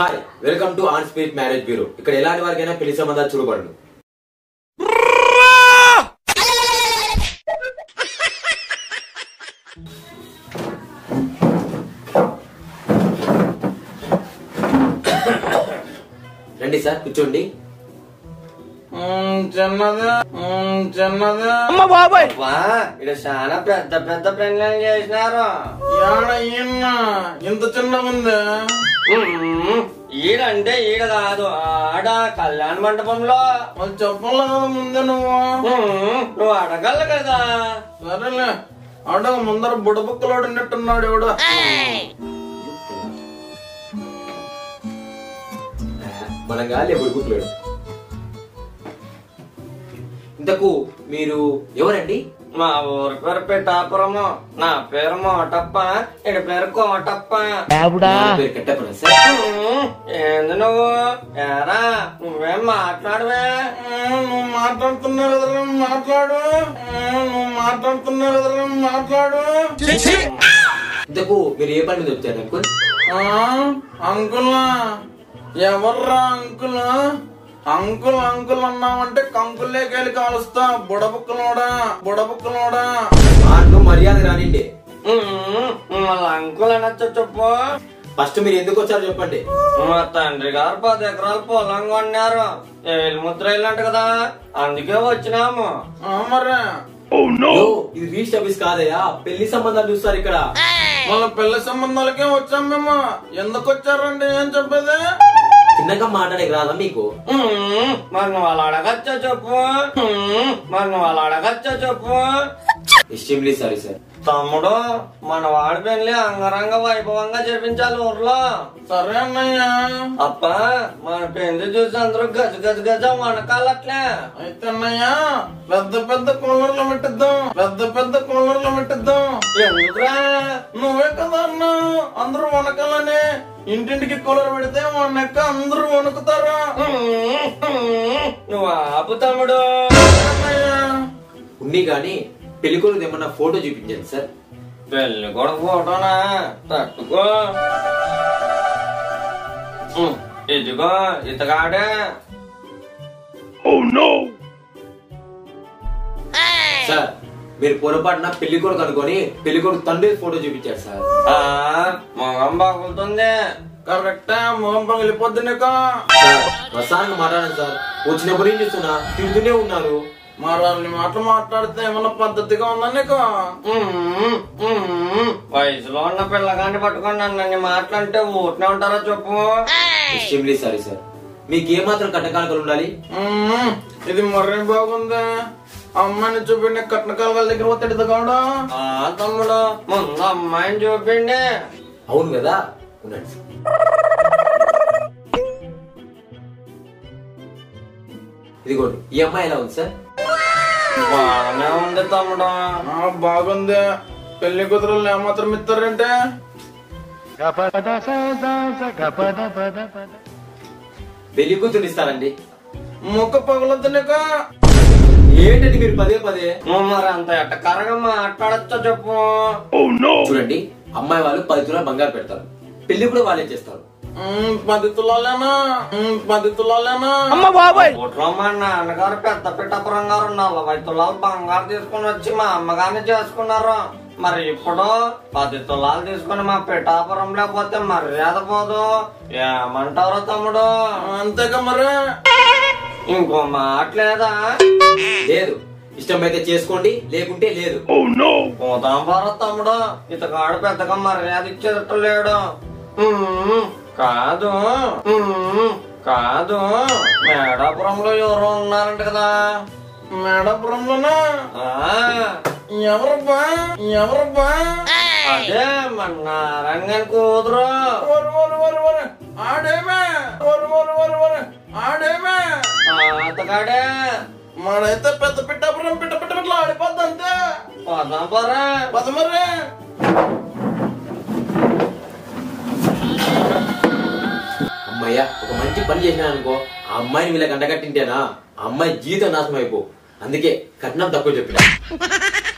Hi welcome to on speed marriage bureau ఇక్కడ ఎలాంటి వారికైనా పెళ్లి సంబంధాలు చూడబడను రండి సార్ కూర్చోండి చిన్నది చిన్నది వా ఇక్కడ చాలా పెద్ద పెద్ద పెళ్ళిళ్ళు చేసినారు ఏడ ఈయన ఇంత చిన్నగా ఉంది ఉమ్, ఈడంటే ఈడ కాదు ఆడ కళ్యాణ మండపంలో వాళ్ళు చెప్పాలి కదా ముందే నువ్వు ఉమ్, నువ్వు అడగల కదా సరేలే అడగ ముందర బుడబుక్కలోడు ఉన్నట్టున్నాడు ఎవడు మనం గాలి ఎప్పుడు కూర్చోలేడు ఇంతకు మీరు ఎవరండి మా ఊరి పేరు పెట్టాపురము నా పేరు మోటప్ప ఇడి పేరు కోటప్ప నా పేరు కట్టపన సార్ ఉమ్, ఏంది నువ్వు ఏరా నువ్వేం మాట్లాడవే ఉమ్, నువ్వు మాట్లాడుతున్నావు కదరా మాట్లాడు ఉమ్, నువ్వు మాట్లాడుతున్నావు కదరా మాట్లాడు ఇంతకు మీరు ఏ పని మీద వచ్చారు అంకుల్ ఆ, అంకులా ఎవర్రా అంకుల్ అంకుల్ అంకుల్ అన్నావంటే కంకులేకెళ్ళి కాలుస్తా బుడబుక్కలోడా బుడబుక్కలోడా మాటలు మర్యాద రానిండి ఉమ్, మళ్ళీ అంకుల్ అనొచ్చు చెప్పు ఫస్ట్ మీరు ఎందుకు వచ్చారో చెప్పండి మా తండ్రి గారు పది ఎకరాలు పొలం కొన్నారు ఏళ్ళు ముద్ర వెళ్ళినట్ట కదా అందుకే వచ్చినాము ఆ, మరి ఓ, ఇది రీచ్ ఆఫీస్ కాదయ్యా పెళ్లి సంబంధాలు చూస్తారు ఇక్కడ మన పెళ్లి సంబంధాలకే వచ్చాం మేము ఎందుకు వచ్చారండి ఏం చెప్పేది చిన్నగా మాట్లాడేకి రాదా మీకు ఉమ్, మరి నువ్వు అలా అడగచ్చా చెప్పు ఉమ్, మరి నువ్వు అలా అడగచ్చా చెప్పు ఎక్స్ట్రీమ్లీ సారీ సార్ తమ్ముడు మన వాడి పెళ్లి అంగరంగ వైభవంగా జరిపించాలి ఊర్లో సరే అన్నయ్య అప్ప మన పెళ్లి చూసి అందరూ గజ గజ గజ వనకాలట్లే అయితే అన్నయ్య పెద్ద పెద్ద కూలర్లు పెట్టిద్దాం పెద్ద పెద్ద కూలర్లు పెట్టిద్దాం ఎందుకురా నువ్వే కదా అన్నా అందరూ వనకాలని ఇంటింటికి కూలర్ పెడితే వనక అందరూ వణుకుతారా ఉమ్, ఉమ్, నువ్వు ఆపు తమ్ముడు అన్నయ్య ఉన్ని కానీ పెళ్లి కొడుకు ఏమన్నా ఫోటో చూపించండి సార్ పెళ్లి కూడా ఫోటోనా తట్టుకో ఉమ్, ఇదిగో ఇతగాడే సార్ మీరు పొరపాటున పెళ్లి కొడుకు అనుకొని పెళ్లి కొడుకు తండ్రి ఫోటో చూపించారు సార్ ఆ మొగం బాగుతుంది కరెక్టే మొహం పగిలిపోద్ది నీకు సార్ ప్రసాదంగా మాట్లాడండి సార్ వచ్చినప్పుడు ఏం చూస్తున్నా తిడుతూనే ఉన్నారు మరి అన్ని మాటలు మాట్లాడితే ఏమన్నా పద్ధతిగా ఉందా నీకు ఉమ్, ఉమ్, వయసులో ఉన్న పిల్లగాన్ని పట్టుకొని నన్ను మాట్లాడితే ఊటినే ఉంటారా చెప్పు ఎక్స్ట్రీమ్లీ సారీ సార్ మీకు ఏమాత్రం కట్టకాలకలు ఉండాలి మ్మ్. ఇది మర్రి బాగుంది అమ్మాయిని చూపిండి కట్న కాలువల దగ్గర పోతాడు కావడా ఆ తమ్ముడు ముందు అమ్మాయిని చూపిండి అవును కదా ఉండండి సార్. ఇదిగోండి ఈ అమ్మాయి ఎలా ఉంది సార్ బాగానే ఉంది తమ్ముడు ఆ, బాగుంది పెళ్లి కుదురులు ఏమాత్రం ఇస్తారంటే పెళ్లి కూతురు ఇస్తారండి ముక్క పగలొద్దు నీకు ఏంటండి మీరు పదే పదే నువ్వు మరి అంత ఎట్టకరగా మాట్లాడచ్చో చెప్పు చూడండి అమ్మాయి వాళ్ళు పది తులాలు బంగారు పెడతారు పెళ్లి కూడా వాళ్ళే చేస్తారు మ్మ్, పది తులాలేనా మ్మ్, పది తులాలేనా ఊట్లో మా నాన్నగారు పెద్ద పిట్టపురం గారు నలభై తులాలు బంగారు తీసుకుని వచ్చి మా అమ్మగారిని చేసుకున్నారు మరి ఇప్పుడు పది తులాలు తీసుకుని మా పిఠాపురం లేకపోతే మర్యాద పోదు ఏమంటారు తమ్ముడు అంతేగా మరి ఇంకో మాట లేదా లేదు ఇష్టమైతే చేసుకోండి లేకుంటే లేదు పోతాం భారత్ తమ్ముడు ఇతగాడు పెద్దగా మర్యాద ఇచ్చేటట్టు లేడు ఉమ్, కాదు ఉమ్, కాదు మేడాపురంలో ఎవరో ఉన్నారంట కదా మేడాపురంలోనా ఆ ఎవరబ్బా ఎవరబ్బా అదే మన నారాయణ కూతురు ఓరు ఓరు ఓరు ఓరు ఆడేమే ఓరు ఓరు ఓరు ఓరు ఆడేమే ఆ అతగాడే మనైతే పెద్ద పిట్టాపురం పిట్ట పిట్ట పిట్ల ఆడిపోద్ది అంతే పోదాం పరా పద మరి అమ్మయ్య ఒక మంచి పని చేసినా అనుకో ఆ అమ్మాయిని వీళ్ళకి అండగట్టింటేనా ఆ అమ్మాయి జీవితం నాశనం అయిపో అందుకే కట్నం తక్కువ చెప్పిన